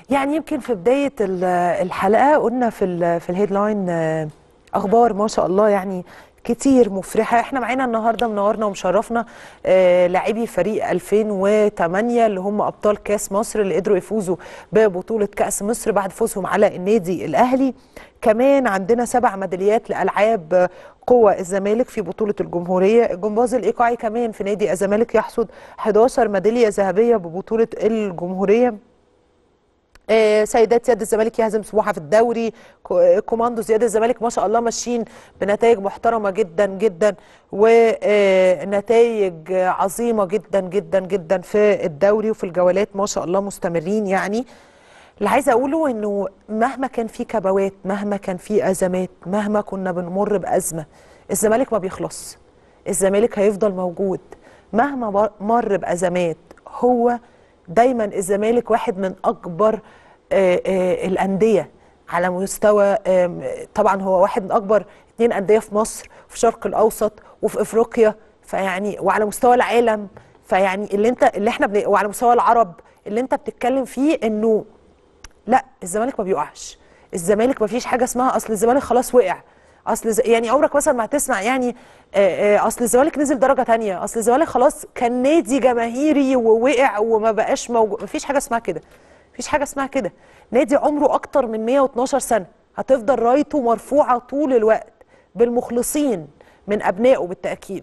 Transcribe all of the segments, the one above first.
يعني يمكن في بداية ال- الحلقة قلنا في ال في الهيدلاين آه، أخبار ما شاء الله يعني كتير مفرحة احنا معانا النهاردة منورنا ومشرفنا آه، لاعبي فريق 2008 اللي هم أبطال كاس مصر اللي قدروا يفوزوا ببطولة كأس مصر بعد فوزهم على النادي الأهلي كمان عندنا سبع ميداليات لألعاب آه، قوة الزمالك في بطولة الجمهورية الجمباز الإيقاعي كمان في نادي الزمالك يحصد 11 ميدالية ذهبية ببطولة الجمهورية آه، سيدات يد الزمالك يهزم سموحه في الدوري كو- آه، كوماندوز يد الزمالك ما شاء الله ماشيين بنتائج محترمه جدا جدا ونتائج عظيمه جدا جدا جدا في الدوري وفي الجولات ما شاء الله مستمرين يعني اللي عايزه اقوله انه مهما كان في كبوات مهما كان في ازمات مهما كنا بنمر بازمه الزمالك ما بيخلص الزمالك هيفضل موجود مهما مر- مر بازمات هو دايما الزمالك واحد من اكبر آه، آه، الانديه على مستوى آم، طبعا هو واحد من اكبر اتنين انديه في مصر في الشرق الاوسط وفي افريقيا فيعني وعلى مستوى العالم فيعني اللي انت اللي احنا بن... وعلى مستوى العرب اللي انت بتتكلم فيه انه لا الزمالك ما بيقعش الزمالك ما فيش حاجه اسمها اصل الزمالك خلاص وقع اصل ز... يعني عمرك مثلا ما هتسمع يعني آه، آه، اصل الزمالك نزل درجه تانية اصل الزمالك خلاص كان نادي جماهيري ووقع وما بقاش موجود ما فيش حاجه اسمها كده مفيش حاجه اسمها كده نادي عمره اكتر من 112 سنه هتفضل رايته مرفوعه طول الوقت بالمخلصين من ابنائه بالتاكيد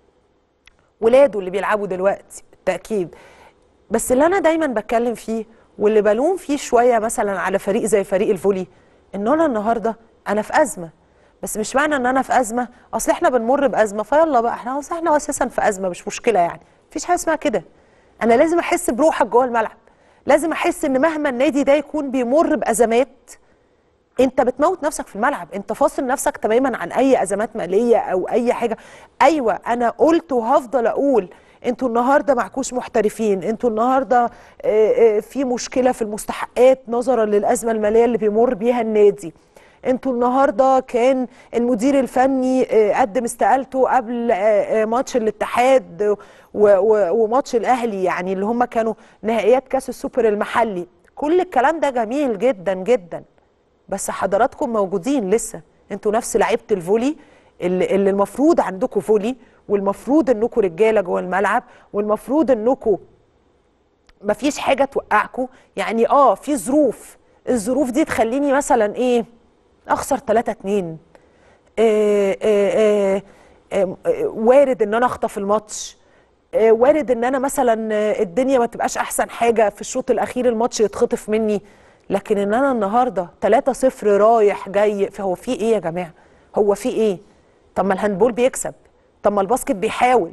ولاده اللي بيلعبوا دلوقتي بالتاكيد بس اللي انا دايما بتكلم فيه واللي بلوم فيه شويه مثلا على فريق زي فريق الفولي ان انا النهارده انا في ازمه بس مش معنى ان انا في ازمه اصل احنا بنمر بازمه فيلا بقى احنا اصل احنا اساسا في ازمه مش مشكله يعني مفيش حاجه اسمها كده انا لازم احس بروحك جوه الملعب لازم احس ان مهما النادي ده يكون بيمر بازمات انت بتموت نفسك في الملعب انت فاصل نفسك تماما عن اي ازمات ماليه او اي حاجه ايوه انا قلت وهفضل اقول انتوا النهارده معكوش محترفين انتوا النهارده آه، آه، في مشكله في المستحقات نظرا للازمه الماليه اللي بيمر بيها النادي انتوا النهارده كان المدير الفني آه، قدم استقالته قبل آه، آه، ماتش الاتحاد و- و- وماتش الاهلي يعني اللي هم كانوا نهائيات كاس السوبر المحلي كل الكلام ده جميل جدا جدا بس حضراتكم موجودين لسه انتوا نفس لعيبه الفولي اللي, اللي المفروض عندكم فولي والمفروض انكم رجاله جوه الملعب والمفروض انكم مفيش حاجه توقعكم يعني اه في ظروف الظروف دي تخليني مثلا ايه اخسر 3 2 آه آه آه آه وارد ان انا اخطف الماتش آه وارد ان انا مثلا آه، الدنيا ما تبقاش احسن حاجه في الشوط الاخير الماتش يتخطف مني لكن ان انا النهارده 3-0 رايح جاي فهو في ايه يا جماعه هو في ايه طب ما الهاندبول بيكسب طب ما الباسكت بيحاول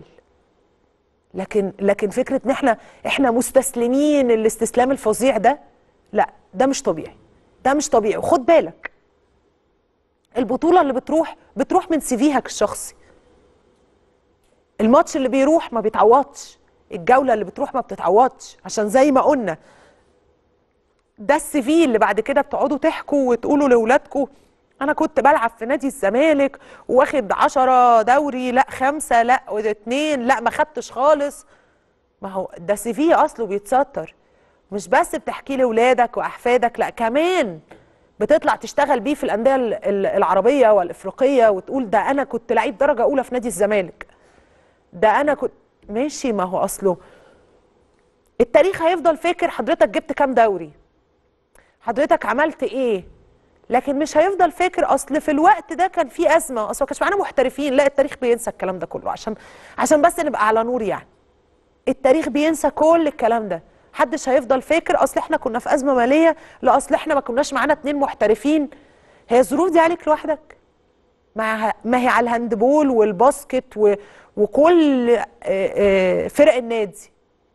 لكن لكن فكره ان احنا احنا مستسلمين الاستسلام الفظيع ده لا ده مش طبيعي ده مش طبيعي وخد بالك البطوله اللي بتروح بتروح من سيفيهك الشخصي الماتش اللي بيروح ما بيتعوضش الجوله اللي بتروح ما بتتعوضش عشان زي ما قلنا ده السي في اللي بعد كده بتقعدوا تحكوا وتقولوا لاولادكم انا كنت بلعب في نادي الزمالك واخد عشرة دوري لا خمسة لا اتنين لا ما خدتش خالص ما هو ده سي في اصله بيتستر مش بس بتحكي لاولادك واحفادك لا كمان بتطلع تشتغل بيه في الانديه ال- ال- العربيه والافريقيه وتقول ده انا كنت لعيب درجه اولى في نادي الزمالك ده انا كنت ماشي ما هو اصله التاريخ هيفضل فاكر حضرتك جبت كام دوري حضرتك عملت ايه لكن مش هيفضل فاكر اصل في الوقت ده كان في ازمه اصل ما كانش معانا محترفين لا التاريخ بينسى الكلام ده كله عشان عشان بس نبقى على نور يعني التاريخ بينسى كل الكلام ده محدش هيفضل فاكر اصل احنا كنا في ازمه ماليه لا اصل احنا ما كناش معانا اتنين محترفين هي الظروف دي عليك لوحدك ما ما هي على الهاندبول والباسكت و... وكل آه، آه، فرق النادي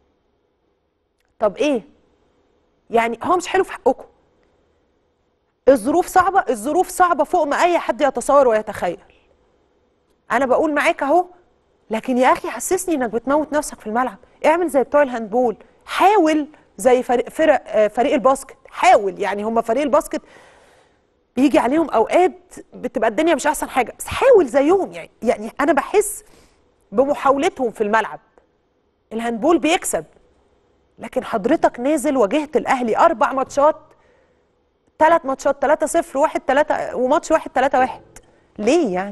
طب ايه يعني هو مش حلو في حقكم الظروف صعبه الظروف صعبه فوق ما اي حد يتصور ويتخيل انا بقول معاك اهو لكن يا اخي حسسني انك بتموت نفسك في الملعب اعمل زي بتوع الهاندبول حاول زي فريق فرق آه، فريق الباسكت حاول يعني هم فريق الباسكت بيجي عليهم اوقات بتبقى الدنيا مش احسن حاجه بس حاول زيهم يعني يعني انا بحس بمحاولتهم في الملعب الهاندبول بيكسب لكن حضرتك نازل واجهت الاهلي اربع ماتشات ثلاث ماتشات 3 0 1 3 وماتش 1 3 1 ليه يعني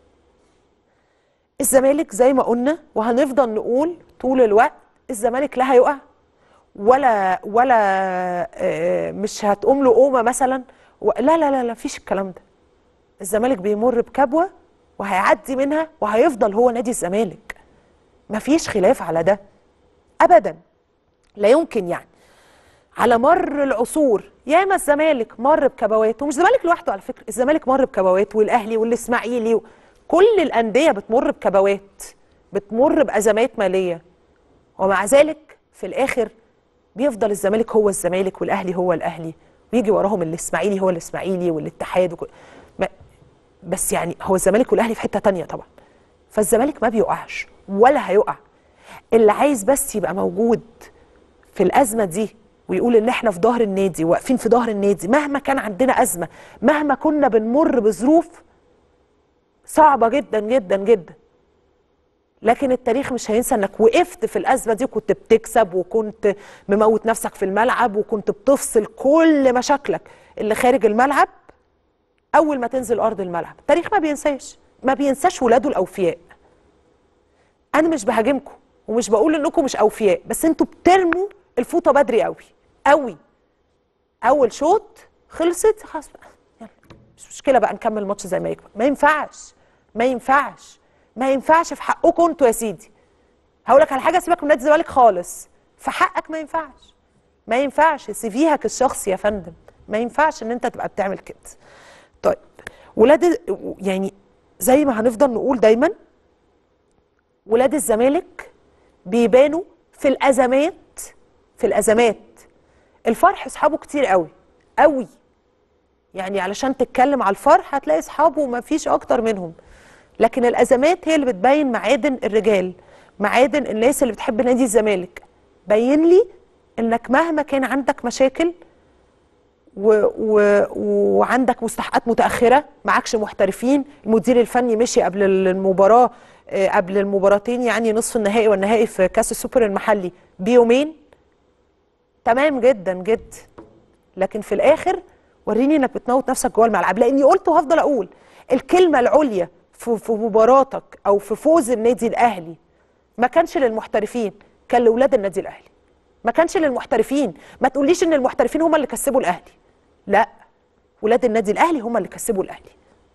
الزمالك زي ما قلنا وهنفضل نقول طول الوقت الزمالك لا هيقع ولا ولا آه، مش هتقوم له قومه مثلا و- لا لا لا لا فيش الكلام ده الزمالك بيمر بكبوه وهيعدي منها وهيفضل هو نادي الزمالك مفيش خلاف على ده ابدا لا يمكن يعني على مر العصور ياما الزمالك مر بكبوات ومش الزمالك لوحده على فكره الزمالك مر بكبوات والاهلي والاسماعيلي و... كل الانديه بتمر بكبوات بتمر بازمات ماليه ومع ذلك في الاخر بيفضل الزمالك هو الزمالك والاهلي هو الاهلي ويجي وراهم الاسماعيلي هو الاسماعيلي والاتحاد وكل... ما... بس يعني هو الزمالك والاهلي في حته تانية طبعا فالزمالك ما بيقعش ولا هيقع اللي عايز بس يبقى موجود في الازمه دي ويقول ان احنا في ظهر النادي واقفين في ظهر النادي مهما كان عندنا ازمه مهما كنا بنمر بظروف صعبه جدا جدا جدا لكن التاريخ مش هينسى انك وقفت في الازمه دي وكنت بتكسب وكنت مموت نفسك في الملعب وكنت بتفصل كل مشاكلك اللي خارج الملعب اول ما تنزل ارض الملعب التاريخ ما بينساش ما بينساش ولاده الاوفياء انا مش بهاجمكم ومش بقول انكم مش اوفياء بس انتوا بترموا الفوطه بدري قوي قوي اول شوط خلصت خلاص بقى يلا مش مشكله بقى نكمل الماتش زي ما يكبر ما ينفعش ما ينفعش ما ينفعش في حقكم انتوا يا سيدي هقول لك على حاجه سيبك من نادي الزمالك خالص في حقك ما ينفعش ما ينفعش سيفيهك الشخصي يا فندم ما ينفعش ان انت تبقى بتعمل كده طيب ولاد يعني زي ما هنفضل نقول دايما ولاد الزمالك بيبانوا في الازمات في الازمات الفرح اصحابه كتير قوي قوي يعني علشان تتكلم على الفرح هتلاقي اصحابه ما فيش اكتر منهم لكن الازمات هي اللي بتبين معادن الرجال معادن الناس اللي بتحب نادي الزمالك بين لي انك مهما كان عندك مشاكل و و وعندك مستحقات متاخره معكش محترفين المدير الفني مشي قبل المباراه آه، قبل المباراتين يعني نصف النهائي والنهائي في كاس السوبر المحلي بيومين تمام جدا جدا لكن في الاخر وريني انك بتموت نفسك جوه الملعب لاني قلت وهفضل اقول الكلمه العليا في في مباراتك او في فوز النادي الاهلي ما كانش للمحترفين كان لاولاد النادي الاهلي ما كانش للمحترفين ما تقوليش ان المحترفين هم اللي كسبوا الاهلي لا ولاد النادي الاهلي هم اللي كسبوا الاهلي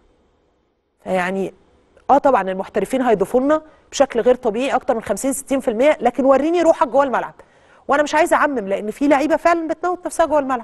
فيعني اه طبعا المحترفين هيضيفوا لنا بشكل غير طبيعي اكتر من 50 60% لكن وريني روحك جوه الملعب وانا مش عايزه اعمم لان في لعيبه فعلا بتموت نفسها جوه الملعب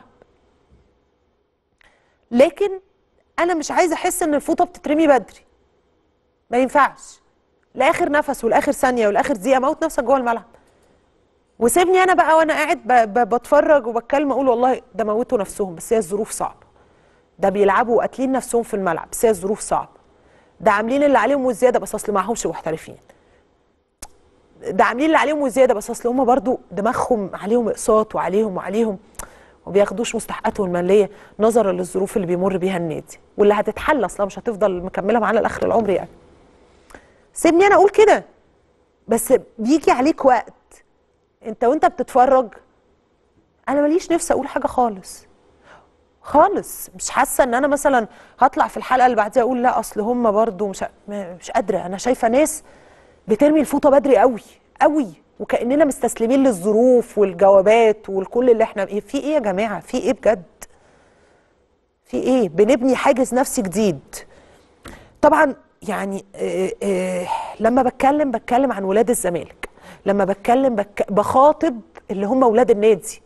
لكن انا مش عايزه احس ان الفوطه بتترمي بدري ما ينفعش لاخر نفس ولاخر ثانيه ولاخر دقيقه موت نفسك جوه الملعب وسيبني انا بقى وانا قاعد ب- ب- بتفرج وبتكلم اقول والله ده موتوا نفسهم بس هي الظروف صعبه ده بيلعبوا وقاتلين نفسهم في الملعب بس هي الظروف صعبه ده عاملين اللي عليهم والزياده بس اصل معهمش محترفين ده عاملين اللي عليهم والزياده بس اصل هم برضو دماغهم عليهم اقساط وعليهم وعليهم وما بياخدوش مستحقاتهم الماليه نظرا للظروف اللي بيمر بيها النادي واللي هتتحل اصلا مش هتفضل مكمله معانا لاخر العمر يعني سيبني انا اقول كده بس بيجي عليك وقت انت وانت بتتفرج انا ماليش نفسي اقول حاجه خالص خالص مش حاسه ان انا مثلا هطلع في الحلقه اللي بعديها اقول لا اصل هم برضو مش ما- مش قادره انا شايفه ناس بترمي الفوطه بدري قوي قوي وكاننا مستسلمين للظروف والجوابات والكل اللي احنا في ايه يا جماعه في ايه بجد في ايه بنبني حاجز نفسي جديد طبعا يعني آه، آه، لما بتكلم بتكلم عن ولاد الزمالك لما بتكلم بك بخاطب اللي هم ولاد النادي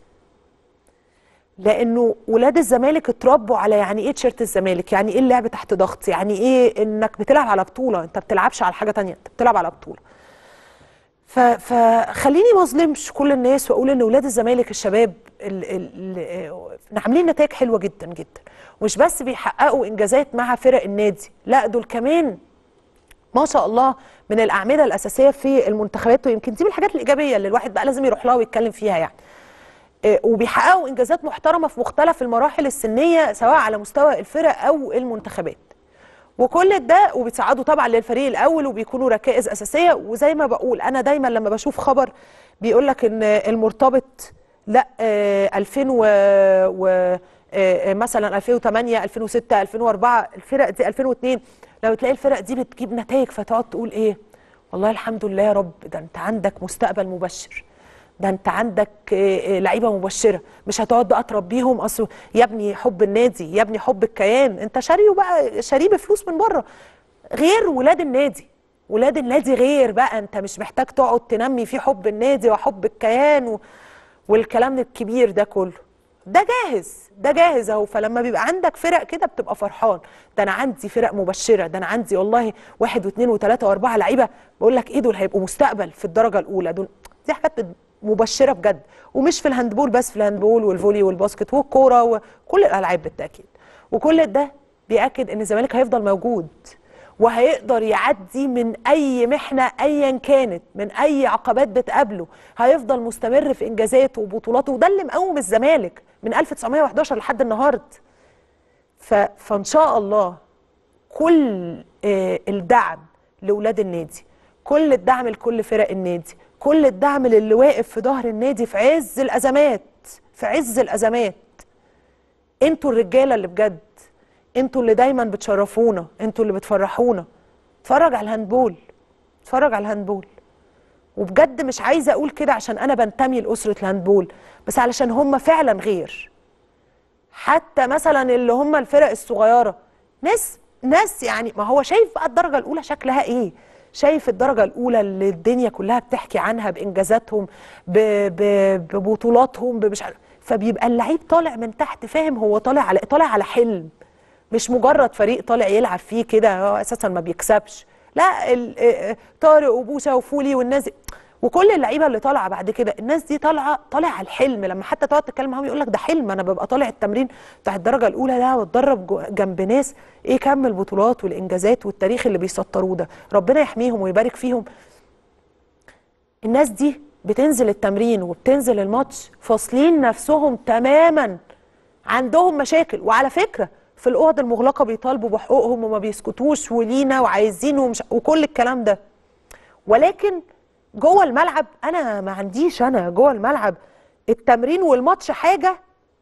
لانه ولاد الزمالك اتربوا على يعني ايه تيشيرت الزمالك يعني ايه اللعب تحت ضغط يعني ايه انك بتلعب على بطوله انت بتلعبش على حاجه تانية انت بتلعب على بطوله ف- فخليني ما اظلمش كل الناس واقول ان ولاد الزمالك الشباب ال- ال- ال- عاملين نتائج حلوه جدا جدا ومش بس بيحققوا انجازات مع فرق النادي لا دول كمان ما شاء الله من الاعمده الاساسيه في المنتخبات ويمكن دي من الحاجات الايجابيه اللي الواحد بقى لازم يروح لها ويتكلم فيها يعني آه، وبيحققوا انجازات محترمه في مختلف المراحل السنيه سواء على مستوى الفرق او المنتخبات وكل ده وبيتصعدوا طبعا للفريق الاول وبيكونوا ركائز اساسيه وزي ما بقول انا دايما لما بشوف خبر بيقول لك ان المرتبط لا آه، 2000 و, و آه، مثلا 2008 2006 2004 الفرق دي 2002 لو تلاقي الفرق دي بتجيب نتائج فتقعد تقول ايه والله الحمد لله يا رب ده انت عندك مستقبل مبشر ده انت عندك آه، آه، لعيبه مبشره مش هتقعد بقى تربيهم اصل يا ابني حب النادي يا ابني حب الكيان انت شاريه بقى شاريه بفلوس من بره غير ولاد النادي ولاد النادي غير بقى انت مش محتاج تقعد تنمي فيه حب النادي وحب الكيان و... والكلام الكبير ده كله ده جاهز ده جاهز اهو فلما بيبقى عندك فرق كده بتبقى فرحان ده انا عندي فرق مبشره ده انا عندي والله واحد واثنين وثلاثه واربعه لعيبه بقول لك ايه دول هيبقوا مستقبل في الدرجه الاولى دول دي حاجات بت- مبشره بجد ومش في الهاندبول بس في الهاندبول والفولي والباسكت والكوره وكل الالعاب بالتاكيد وكل ده بياكد ان الزمالك هيفضل موجود وهيقدر يعدي من اي محنه ايا كانت من اي عقبات بتقابله هيفضل مستمر في انجازاته وبطولاته وده اللي مقوم الزمالك من 1911 لحد النهارده ف... فان شاء الله كل آه، الدعم لاولاد النادي كل الدعم لكل فرق النادي كل الدعم للي واقف في ظهر النادي في عز الازمات في عز الازمات انتوا الرجاله اللي بجد انتوا اللي دايما بتشرفونا انتوا اللي بتفرحونا اتفرج على الهاندبول اتفرج على الهاندبول وبجد مش عايزه اقول كده عشان انا بنتمي لاسره الهاندبول بس علشان هم فعلا غير حتى مثلا اللي هم الفرق الصغيره ناس ناس يعني ما هو شايف بقى الدرجه الاولى شكلها ايه شايف الدرجه الاولى اللي الدنيا كلها بتحكي عنها بانجازاتهم ب... ب... ببطولاتهم بمش عارف فبيبقى اللعيب طالع من تحت فاهم هو طالع على طالع على حلم مش مجرد فريق طالع يلعب فيه كده هو اساسا ما بيكسبش لا ال- آه، طارق وبوسه وفولي والناس دي وكل اللعيبه اللي طالعه بعد كده الناس دي طالعه طالع على الحلم لما حتى تقعد تتكلم معاهم يقول لك ده حلم انا ببقى طالع التمرين بتاع الدرجه الاولى ده واتدرب جو- جنب ناس ايه كم البطولات والانجازات والتاريخ اللي بيسطروه ده ربنا يحميهم ويبارك فيهم الناس دي بتنزل التمرين وبتنزل الماتش فاصلين نفسهم تماما عندهم مشاكل وعلى فكره في الاوض المغلقه بيطالبوا بحقوقهم وما بيسكتوش ولينا وعايزين ومش وكل الكلام ده ولكن جوه الملعب انا ما عنديش انا جوه الملعب التمرين والماتش حاجه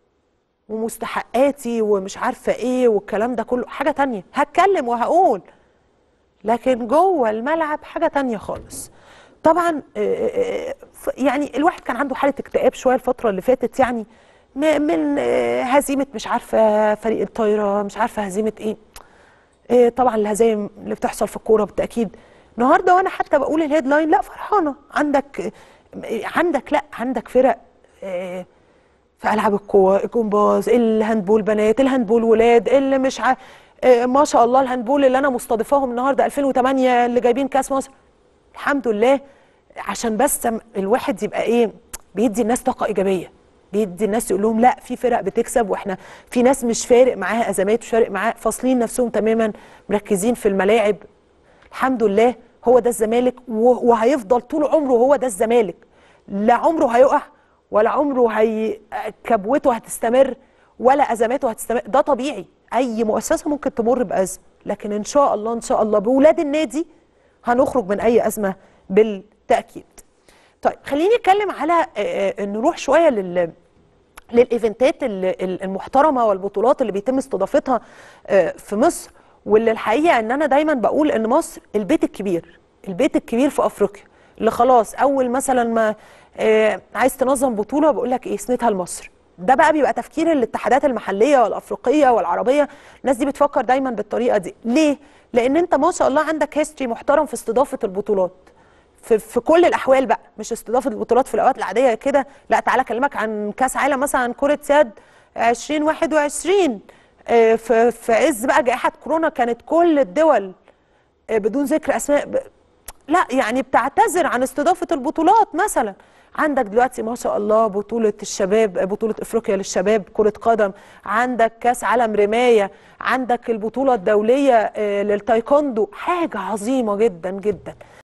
ومستحقاتي ومش عارفه ايه والكلام ده كله حاجه تانية هتكلم وهقول لكن جوه الملعب حاجه تانية خالص طبعا آه، آه، ف- يعني الواحد كان عنده حاله اكتئاب شويه الفتره اللي فاتت يعني م- من آه، هزيمه مش عارفه فريق الطايره مش عارفه هزيمه ايه آه، طبعا الهزايم اللي بتحصل في الكوره بالتاكيد النهارده وانا حتى بقول الهيدلاين لا فرحانه عندك آه، عندك لا عندك فرق آه، في العاب القوى الجمباز الهاندبول بنات الهاندبول ولاد اللي مش ع... آه، ما شاء الله الهاندبول اللي انا مستضيفاهم النهارده 2008 اللي جايبين كاس مصر الحمد لله عشان بس الواحد يبقى ايه بيدي الناس طاقه ايجابيه بيدي الناس يقول لهم لا في فرق بتكسب واحنا في ناس مش فارق معاها ازمات مش فارق معاها فاصلين نفسهم تماما مركزين في الملاعب الحمد لله هو ده الزمالك و- وهيفضل طول عمره هو ده الزمالك لا عمره هيقع ولا عمره هي كبوته هتستمر ولا ازماته هتستمر ده طبيعي اي مؤسسه ممكن تمر بازمه لكن ان شاء الله ان شاء الله بولاد النادي هنخرج من اي ازمه بالتاكيد طيب خليني اتكلم على آه، آه، نروح شويه لل للايفنتات ال- ال- المحترمه والبطولات اللي بيتم استضافتها آه، في مصر واللي الحقيقه ان انا دايما بقول ان مصر البيت الكبير البيت الكبير في افريقيا اللي خلاص اول مثلا ما آه، عايز تنظم بطوله بقول لك ايه سندها لمصر ده بقى بيبقى تفكير الاتحادات المحليه والافريقيه والعربيه الناس دي بتفكر دايما بالطريقه دي ليه لان انت ما شاء الله عندك هيستوري محترم في استضافه البطولات في, في كل الاحوال بقى مش استضافه البطولات في الاوقات العاديه كده لا تعالى اكلمك عن كاس عالم مثلا عن كره يد 2021 آه، في في عز بقى جائحه كورونا كانت كل الدول آه، بدون ذكر اسماء ب... لا يعني بتعتذر عن استضافه البطولات مثلا عندك دلوقتي ما شاء الله بطولة الشباب بطولة افريقيا للشباب كرة قدم عندك كاس عالم رماية عندك البطولة الدولية آه، للتايكوندو حاجة عظيمة جدا جدا